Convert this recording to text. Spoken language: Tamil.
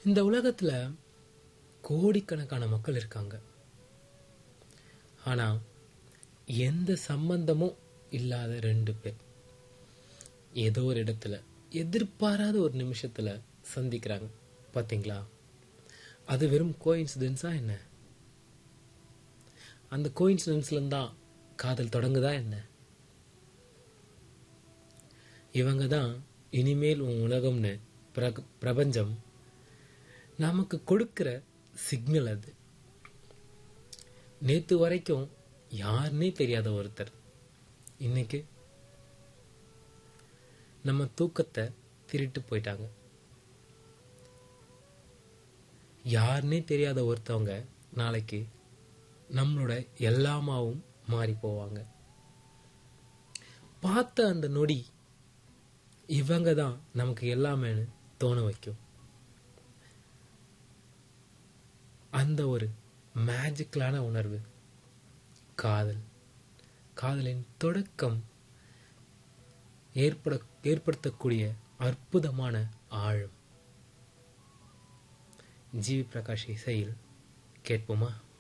இந்த உலகத்துல கோடிக்கணக்கான மக்கள் இருக்காங்க ஆனா எந்த சம்பந்தமும் இல்லாத ரெண்டு பேர் ஏதோ ஒரு இடத்துல எதிர்பாராத ஒரு நிமிஷத்துல சந்திக்கிறாங்க பாத்தீங்களா அது வெறும் கோயின்சிடென்ஸா என்ன அந்த கோயின்சிடென்ஸ்ல தான் காதல் தொடங்குதா என்ன இவங்க தான் இனிமேல் உன் உலகம்னு பிரக- பிரபஞ்சம் நமக்கு கொடுக்கிற சிக்னல் அது நேத்து வரைக்கும் யாருன்னே தெரியாத ஒருத்தர் இன்னைக்கு நம்ம தூக்கத்தை திருட்டு போயிட்டாங்க யாருன்னே தெரியாத ஒருத்தவங்க நாளைக்கு நம்மளோட எல்லாமாவும் மாறி போவாங்க பார்த்த அந்த நொடி இவங்க தான் நமக்கு எல்லாமேன்னு தோண வைக்கும் அந்த ஒரு மேஜிக்கலான உணர்வு காதல் காதலின் தொடக்கம் ஏற்பட ஏற்படுத்தக்கூடிய அற்புதமான ஆழம் ஜிவி பிரகாஷ் இசையில் கேட்போமா